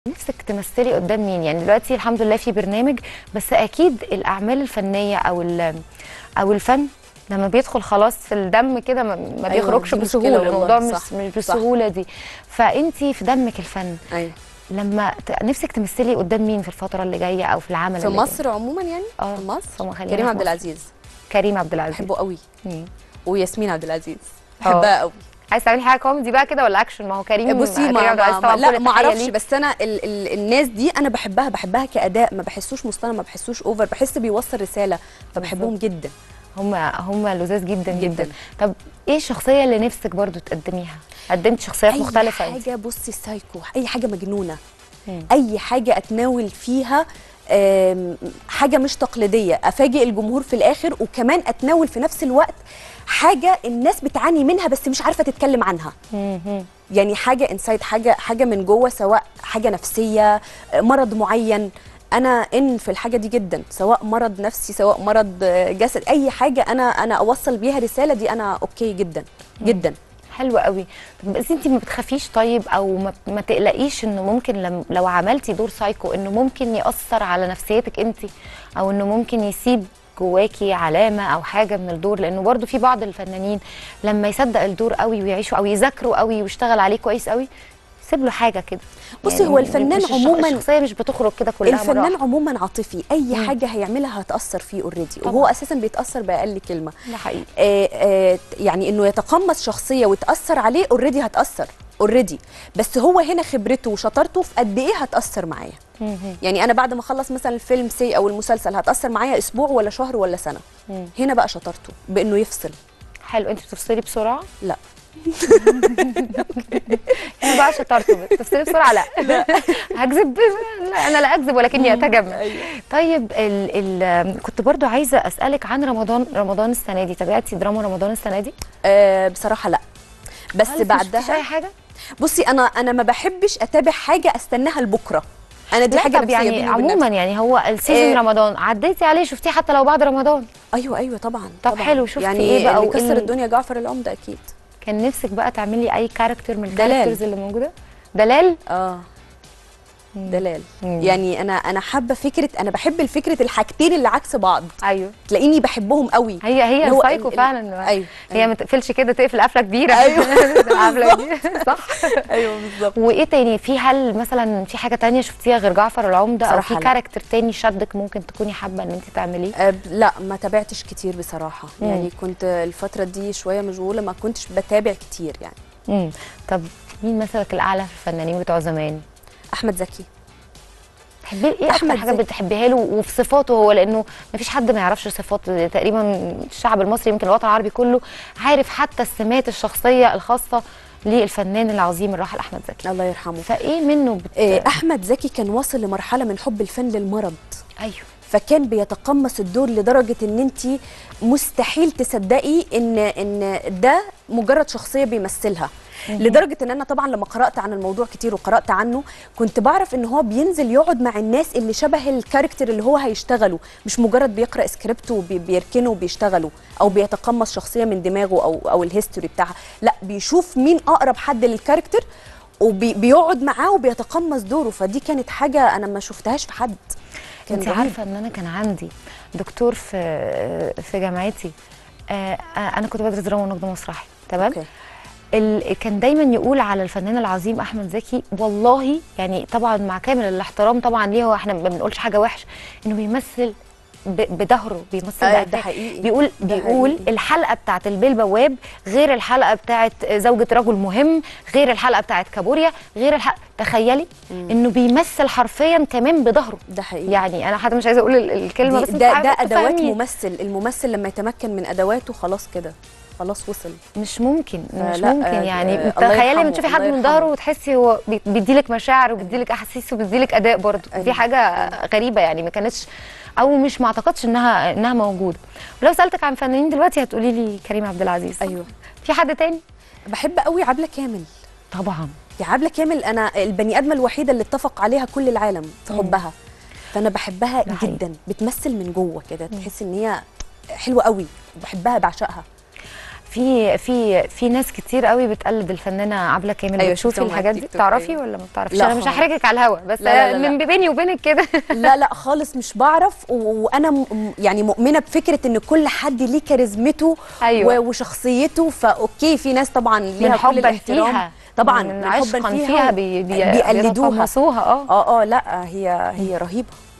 نفسك تمثلي قدام مين يعني دلوقتي الحمد لله في برنامج بس اكيد الاعمال الفنيه او ال- او الفن لما بيدخل خلاص في الدم كده ما, ما أيوة، بيخرجش دي مشكلة بسهوله والله، الموضوع مش صح، مش صح. بالسهوله دي فانتي في دمك الفن ايوه لما ت- نفسك تمثلي قدام مين في الفتره اللي جايه او في العمل في اللي جاي؟ مصر عموما يعني اه في مصر فما خلينا كريم في عبد مصر. العزيز كريم عبد العزيز بحبه قوي مم. وياسمين عبد العزيز بحبها قوي عايز تعملي حاجه كوميدي بقى كده ولا اكشن ما هو كريم بصي كريم ما, عبد العزيز ما, طبعا ما لا كل ما التحية اعرفش ليه. بس انا ال ال الناس دي انا بحبها بحبها كاداء ما بحسوش مصطنع ما بحسوش اوفر بحس بيوصل رساله فبحبهم جدا هم هم لذاذ جدا جدا جداً. طب ايه الشخصيه اللي نفسك برضو تقدميها قدمت شخصيات مختلفه اي انت حاجه بصي سايكو اي حاجه مجنونه مم. اي حاجه اتناول فيها آم، حاجه مش تقليديه افاجئ الجمهور في الاخر وكمان اتناول في نفس الوقت حاجه الناس بتعاني منها بس مش عارفه تتكلم عنها مهم. يعني حاجه انسايد حاجه حاجه من جوه سواء حاجه نفسيه مرض معين انا ان في الحاجه دي جدا سواء مرض نفسي سواء مرض جسد اي حاجه انا انا اوصل بيها رساله دي انا اوكي جدا جدا حلو قوي طب بس انت ما بتخافيش طيب او ما, ما تقلقيش انه ممكن لم لو عملتي دور سايكو انه ممكن ياثر على نفسيتك انت او انه ممكن يسيب جواكي علامه او حاجه من الدور لانه برضو في بعض الفنانين لما يصدق الدور قوي ويعيشوا او يذاكروا قوي ويشتغل عليه كويس قوي يسيب له حاجه كده بصي هو الفنان مش الش- عموماً- الشخصيه مش بتخرج كده كلها مرة الفنان واحدة. عموما عاطفي اي مم. حاجه هيعملها هتاثر فيه اوريدي طبعاً. وهو اساسا بيتاثر باقل كلمه ده حقيقي آه آه يعني انه يتقمص شخصيه وتاثر عليه اوريدي هتاثر اوريدي بس هو هنا خبرته وشطارته في قد ايه هتاثر معايا مهم. يعني انا بعد ما اخلص مثلا الفيلم سي او المسلسل هتاثر معايا اسبوع ولا شهر ولا سنه مم. هنا بقى شطارته بانه يفصل حلو انت بتفصلي بسرعه لا انا بقى شطارته بتفصلي بسرعه لا لا هكذب لا انا لا اكذب ولكني اتجمل طيب ال ال كنت برضو عايزه اسالك عن رمضان رمضان السنه دي تابعتي دراما رمضان السنه دي آه بصراحه لا بس خالص ما شفتيش بعدها اي حاجه بصي انا انا ما بحبش اتابع حاجه استناها لبكره انا دي لا حاجه طب نفسيه يعني بيني وبين عموما نفسي. يعني هو السيزون إيه. رمضان عديتي عليه شفتيه حتى لو بعد رمضان ايوه ايوه طبعا طب طبعا. حلو، شفتي يعني إيه بقى اللي وإيه كسر ال- الدنيا جعفر العمده اكيد كان نفسك بقى تعملي اي كاركتر من دلال. الكاركترز اللي موجوده دلال اه دلال مم. يعني انا انا حابه فكره انا بحب الفكره الحاجتين اللي عكس بعض ايوي تلاقيني بحبهم قوي هي هي اللي هو السايكو ال- ال- فعلا ايوه هي ما تقفلش كده تقفل قفله كبيره أيوة. قفله كبيره صح ايوه بالظبط وايه تاني في هل مثلا في حاجه تانية شفتيها غير جعفر العمده او بصراحة في لا. كاركتر تاني شدك ممكن تكوني حابه ان انت تعمليه أه لا ما تابعتش كتير بصراحه مم. يعني كنت الفتره دي شويه مشغوله ما كنتش بتابع كتير يعني امم طب مين مثلك الاعلى في الفنانين بتوع زمان احمد زكي تحبي ايه اكتر أحمد حاجه زكي. بتحبيها له وفي صفاته هو لانه ما فيش حد ما يعرفش صفاته تقريبا الشعب المصري يمكن الوطن العربي كله عارف حتى السمات الشخصيه الخاصه للفنان العظيم الراحل احمد زكي الله يرحمه فايه منه بت... آه، احمد زكي كان واصل لمرحله من حب الفن للمرض ايوه فكان بيتقمص الدور لدرجه ان انت مستحيل تصدقي ان ان ده مجرد شخصيه بيمثلها لدرجه ان انا طبعا لما قرات عن الموضوع كتير وقرات عنه كنت بعرف ان هو بينزل يقعد مع الناس اللي شبه الكاركتر اللي هو هيشتغله مش مجرد بيقرا سكريبت وبيركنه وبيشتغله او بيتقمص شخصيه من دماغه او او الهيستوري بتاعها لا بيشوف مين اقرب حد للكاركتر وبيقعد معاه وبيتقمص دوره فدي كانت حاجه انا ما شفتهاش في حد كان انت رهيب. عارفه ان انا كان عندي دكتور في في جامعتي آه آه، انا كنت بدرس دراما ونقد مسرحي تمام اوكي ال... كان دايما يقول على الفنان العظيم احمد زكي والله يعني طبعا مع كامل الاحترام طبعا ليه هو احنا ما بنقولش حاجه وحش انه بيمثل ب... بظهره بيمثل آه، ده بأداء. حقيقي. بيقول ده بيقول حقيقي. الحلقه بتاعت البيه البواب غير الحلقه بتاعت زوجة رجل مهم غير الحلقه بتاعت كابوريا غير الحلقه تخيلي انه بيمثل حرفيا كمان بظهره ده حقيقي يعني انا حتى مش عايزه اقول ال- الكلمه دي- بس انت ده عارفة ده ادوات تفهمي. ممثل الممثل لما يتمكن من ادواته خلاص كده خلاص وصل مش ممكن مش فلا، ممكن آه، يعني آه، الله تخيلي يرحمه، لما تشوفي حد الله من يرحمه. ظهره وتحسي هو بي- بيديلك مشاعر وبيديلك احاسيس وبيديلك اداء برضه دي أيوة. حاجه غريبه يعني ما كانتش او مش ما اعتقدش انها انها موجوده ولو سالتك عن فنانين دلوقتي هتقولي لي كريم عبد العزيز ايوه في حد تاني بحب قوي عبله كامل طبعا يا عبله كامل انا البني ادمه الوحيده اللي اتفق عليها كل العالم في حبها فانا بحبها ده حقيقي. جدا بتمثل من جوه كده تحس ان هي حلوه قوي وبحبها بعشقها في في في ناس كتير قوي بتقلد الفنانه عبله كامل أيوة، بتشوفي شفتهم على الحاجات دي التيك توك، تعرفي أيوة. ولا ما بتعرفيش لا انا مش خالص. هحرجك على الهوا بس لا، لا، لا. من بيني وبينك كده لا لا خالص مش بعرف و- وانا م- م- يعني مؤمنه بفكره ان كل حد ليه كاريزمته أيوة. و- وشخصيته فاوكي في ناس طبعا ليها من كل حبا الاحترام فيها طبعا من من عشقا حبا فيها, فيها بي بي بيقلدوها بيتقمصوها اه اه اه لا هي هي رهيبه